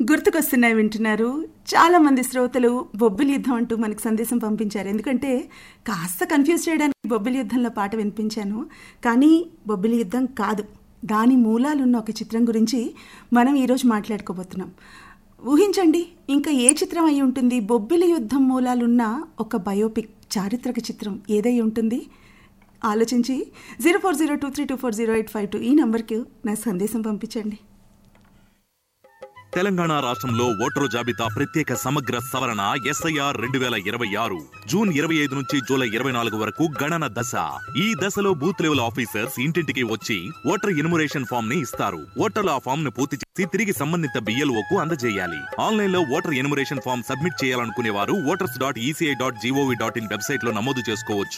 గుర్తుకొస్తున్నాయి వింటున్నారు చాలా మంది శ్రోతలు బొబ్బిలి యుద్ధం అంటూ మనకు సందేశం పంపించారు ఎందుకంటే కాస్త కన్ఫ్యూజ్ చేయడానికి బొబ్బిలి యుద్ధంలో పాట వినిపించాను కానీ బొబ్బిలి యుద్ధం కాదు దాని మూలాలున్న ఒక చిత్రం గురించి మనం ఈరోజు మాట్లాడుకోబోతున్నాం ఊహించండి ఇంకా ఏ చిత్రం అయి ఉంటుంది బొబ్బిలి యుద్ధం మూలాలున్న ఒక బయోపిక్ చారిత్రక చిత్రం ఏదై ఉంటుంది ఆలోచించి zero four zero two three two four zero eight five two ఈ నంబర్కి నా సందేశం పంపించండి తెలంగాణ రాష్ట్రంలో ఓటరు జాబితా ప్రత్యేక సమగ్ర సవరణ ఎస్ఐఆర్ రెండు వేల ఇరవై ఆరు జూన్ ఇరవై ఐదు నుంచి జూలై ఇరవై నాలుగు వరకు గణన దశ ఈ దశలో బూత్ లెవెల్ ఆఫీసర్స్ ఇంటింటికి వచ్చి ఓటర్ ఎన్యుమరేషన్ ఫామ్ ని ఇస్తారు ఓటర్లు ఆ ఫామ్ ను పూర్తి చేసి తిరిగి సంబంధిత బిఎల్ఓకు అందజేయాలి ఆన్లైన్ లో ఓటర్ ఎన్యుమరేషన్ ఫామ్ సబ్మిట్ చేయాలనుకునే వారు voters dot ECI dot GOV dot in website లో నమోదు చేసుకోవచ్చు